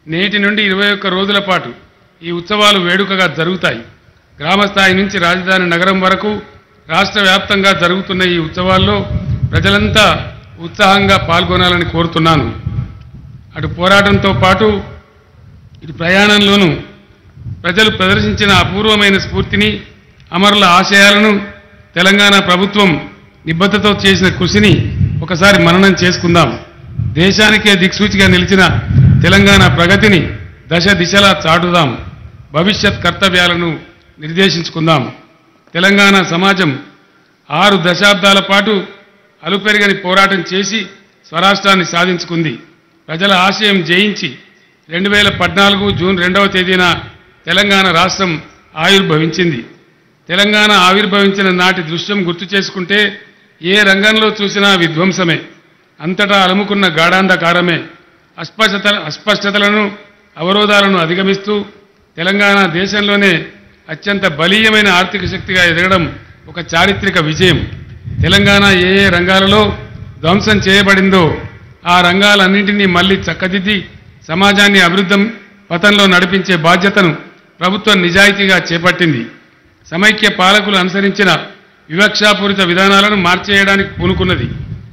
నేటి నుండి ఇరవై ఒక్క రోజుల పాటు ఈ ఉత్సవాలు వేడుకగా జరుగుతాయి గ్రామ స్థాయి నుంచి రాజధాని నగరం వరకు రాష్ట్ర వ్యాప్తంగా జరుగుతున్న ఈ ఉత్సవాల్లో ప్రజలంతా ఉత్సాహంగా పాల్గొనాలని కోరుతున్నాను అటు పోరాటంతో పాటు ఇటు ప్రయాణంలోనూ ప్రజలు ప్రదర్శించిన అపూర్వమైన స్ఫూర్తిని అమరుల ఆశయాలను తెలంగాణ ప్రభుత్వం నిబద్ధతతో చేసిన కృషిని ఒకసారి మననం చేసుకుందాం దేశానికే దిక్సూచిగా నిలిచిన తెలంగాణ ప్రగతిని దశ దిశలా చాటుదాం భవిష్యత్ కర్తవ్యాలను నిర్దేశించుకుందాం తెలంగాణ సమాజం ఆరు దశాబ్దాల పాటు అలుపెరగని పోరాటం చేసి స్వరాష్ట్రాన్ని సాధించుకుంది ప్రజల ఆశయం జయించి రెండు వేల పద్నాలుగు జూన్ రెండవ తేదీన తెలంగాణ రాష్ట్రం ఆవిర్భవించింది తెలంగాణ ఆవిర్భవించిన నాటి దృశ్యం గుర్తు చేసుకుంటే ఏ రంగంలో చూసినా విధ్వంసమే అంతటా అలుముకున్న గాఢాంధకారమే అస్పష్టత అస్పష్టతలను అవరోధాలను అధిగమిస్తూ తెలంగాణ దేశంలోనే అత్యంత బలీయమైన ఆర్థిక శక్తిగా ఎదగడం ఒక చారిత్రక విజయం తెలంగాణ ఏ ఏ రంగాలలో ధ్వంసం చేయబడిందో ఆ రంగాలన్నింటినీ మళ్ళీ చక్కదిద్ది సమాజాన్ని అభివృద్ధి పథంలో నడిపించే బాధ్యతను ప్రభుత్వం నిజాయితీగా చేపట్టింది సమైక్య పాలకులు అనుసరించిన వివక్షాపూరిత విధానాలను మార్చేయడానికి పూనుకున్నది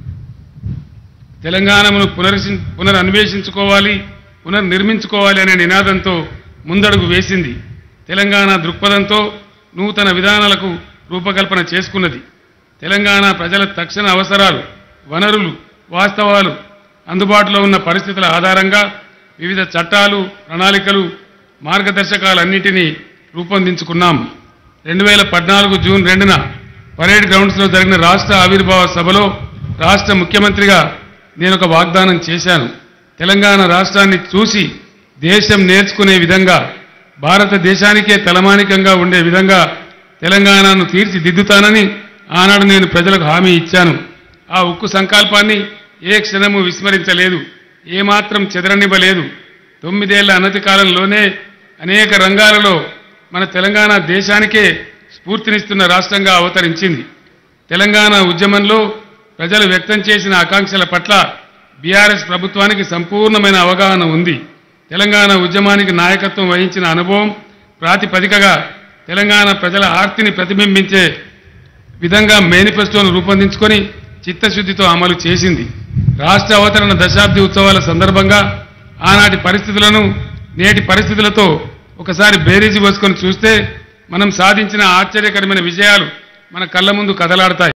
తెలంగాణను పునర్సి పునరన్వేషించుకోవాలి పునర్నిర్మించుకోవాలి అనే నినాదంతో ముందడుగు వేసింది తెలంగాణ దృక్పథంతో నూతన విధానాలకు రూపకల్పన చేసుకున్నది తెలంగాణ ప్రజల తక్షణ అవసరాలు వనరులు వాస్తవాలు అందుబాటులో ఉన్న పరిస్థితుల ఆధారంగా వివిధ చట్టాలు ప్రణాళికలు మార్గదర్శకాలన్నింటినీ రూపొందించుకున్నాం రెండు వేల పద్నాలుగు జూన్ రెండున పరేడ్ గ్రౌండ్స్లో జరిగిన రాష్ట్ర ఆవిర్భావ సభలో రాష్ట్ర ముఖ్యమంత్రిగా నేను ఒక వాగ్దానం చేశాను తెలంగాణ రాష్ట్రాన్ని చూసి దేశం నేర్చుకునే విధంగా భారతదేశానికే తలమానికంగా ఉండే విధంగా తెలంగాణను తీర్చిదిద్దుతానని ఆనాడు నేను ప్రజలకు హామీ ఇచ్చాను ఆ ఉక్కు సంకల్పాన్ని ఏ క్షణము విస్మరించలేదు ఏమాత్రం చెదరనివ్వలేదు తొమ్మిదేళ్ల అనతి కాలంలోనే అనేక రంగాలలో మన తెలంగాణ దేశానికే స్ఫూర్తినిస్తున్న రాష్ట్రంగా అవతరించింది తెలంగాణ ఉద్యమంలో ప్రజలు వ్యక్తం చేసిన ఆకాంక్షల పట్ల బీఆర్ఎస్ ప్రభుత్వానికి సంపూర్ణమైన అవగాహన ఉంది తెలంగాణ ఉద్యమానికి నాయకత్వం వహించిన అనుభవం ప్రాతిపదికగా తెలంగాణ ప్రజల ఆర్తిని ప్రతిబింబించే విధంగా మేనిఫెస్టోను రూపొందించుకొని చిత్తశుద్ధితో అమలు చేసింది రాష్ట్ర అవతరణ దశాబ్ది ఉత్సవాల సందర్భంగా ఆనాటి పరిస్థితులను నేటి పరిస్థితులతో ఒకసారి బేరీజు వేసుకొని చూస్తే మనం సాధించిన ఆశ్చర్యకరమైన విజయాలు మన కళ్ళ ముందు కదలాడతాయి